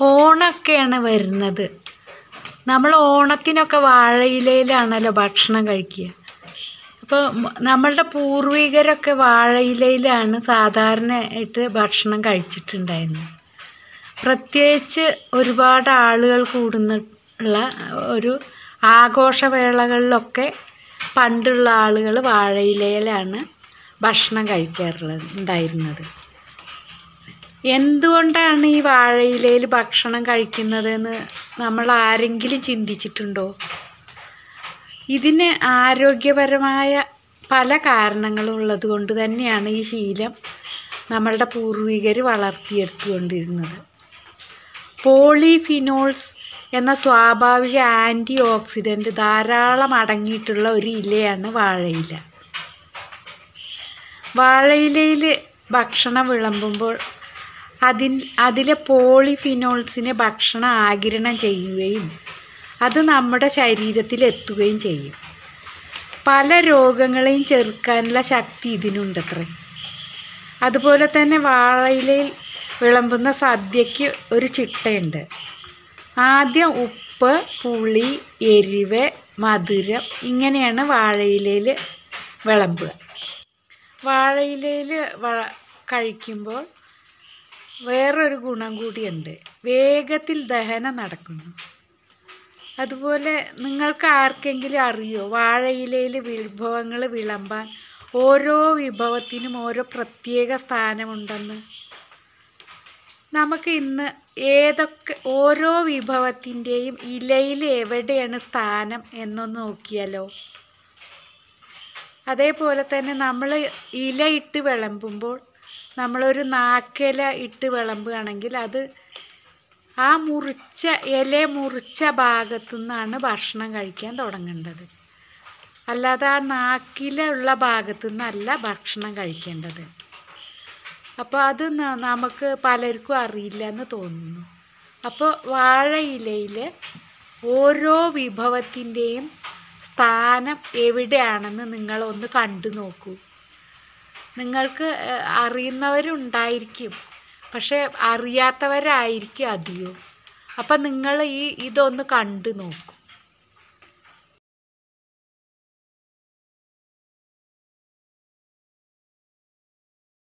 ഓണമൊക്കെയാണ് വരുന്നത് നമ്മൾ ഓണത്തിനൊക്കെ വാഴയിലയിലാണല്ലോ ഭക്ഷണം കഴിക്കുക അപ്പോൾ നമ്മളുടെ പൂർവികരൊക്കെ വാഴയിലയിലാണ് സാധാരണയായിട്ട് ഭക്ഷണം കഴിച്ചിട്ടുണ്ടായിരുന്നത് പ്രത്യേകിച്ച് ഒരുപാട് ആളുകൾ കൂടുന്നുള്ള ഒരു ആഘോഷവേളകളിലൊക്കെ പണ്ടുള്ള ആളുകൾ വാഴയിലയിലാണ് ഭക്ഷണം കഴിക്കാറുള്ളത് ഉണ്ടായിരുന്നത് എന്തുകൊണ്ടാണ് ഈ വാഴയിലയിൽ ഭക്ഷണം കഴിക്കുന്നതെന്ന് നമ്മൾ ആരെങ്കിലും ചിന്തിച്ചിട്ടുണ്ടോ ഇതിന് ആരോഗ്യപരമായ പല കാരണങ്ങളും ഉള്ളത് കൊണ്ട് തന്നെയാണ് ഈ ശീലം നമ്മളുടെ പൂർവികർ വളർത്തിയെടുത്തുകൊണ്ടിരുന്നത് പോളിഫിനോൾസ് എന്ന സ്വാഭാവിക ആൻറ്റി ഓക്സിഡൻറ്റ് ധാരാളം അടങ്ങിയിട്ടുള്ള ഒരു ഇലയാണ് വാഴയില വാഴയിലയിൽ ഭക്ഷണം വിളമ്പുമ്പോൾ അതിൻ അതിലെ പോളിഫിനോൾസിനെ ഭക്ഷണം ആഗിരണം ചെയ്യുകയും അത് നമ്മുടെ ശരീരത്തിൽ എത്തുകയും ചെയ്യും പല രോഗങ്ങളെയും ചെറുക്കാനുള്ള ശക്തി ഇതിനുണ്ടത്രേ അതുപോലെ തന്നെ വാഴയിലയിൽ വിളമ്പുന്ന സദ്യക്ക് ഒരു ചിട്ടയുണ്ട് ആദ്യം ഉപ്പ് പുളി എരിവ് മധുരം ഇങ്ങനെയാണ് വാഴയിലയിൽ വിളമ്പുക വാഴയിലയിൽ വ കഴിക്കുമ്പോൾ വേറൊരു ഗുണം കൂടിയുണ്ട് വേഗത്തിൽ ദഹനം നടക്കുന്നു അതുപോലെ നിങ്ങൾക്ക് ആർക്കെങ്കിലും അറിയോ വാഴയിലയിൽ വിഭവങ്ങൾ വിളമ്പാൻ ഓരോ വിഭവത്തിനും ഓരോ പ്രത്യേക സ്ഥാനമുണ്ടെന്ന് നമുക്ക് ഇന്ന് ഏതൊക്കെ ഓരോ വിഭവത്തിൻ്റെയും ഇലയിൽ എവിടെയാണ് സ്ഥാനം എന്നൊന്ന് നോക്കിയാലോ അതേപോലെ തന്നെ നമ്മൾ ഇല ഇട്ട് വിളമ്പുമ്പോൾ നമ്മളൊരു നാക്കില ഇട്ട് വിളമ്പുകയാണെങ്കിൽ അത് ആ മുറിച്ച ഇല മുറിച്ച ഭാഗത്തു നിന്നാണ് ഭക്ഷണം കഴിക്കാൻ തുടങ്ങേണ്ടത് അല്ലാതെ ആ നാക്കിലുള്ള ഭാഗത്തു നിന്നല്ല ഭക്ഷണം കഴിക്കേണ്ടത് അപ്പോൾ അത് ന- നമുക്ക് പലർക്കും അറിയില്ല എന്ന് തോന്നുന്നു അപ്പോൾ വാഴയിലയിൽ ഓരോ വിഭവത്തിൻ്റെയും സ്ഥാനം എവിടെയാണെന്ന് നിങ്ങളൊന്ന് കണ്ടു നോക്കൂ നിങ്ങൾക്ക് ഏഹ്, അറിയുന്നവരുണ്ടായിരിക്കും പക്ഷെ അറിയാത്തവരായിരിക്കും അധികവും അപ്പം നിങ്ങൾ ഈ ഇതൊന്ന് കണ്ടു നോക്കൂ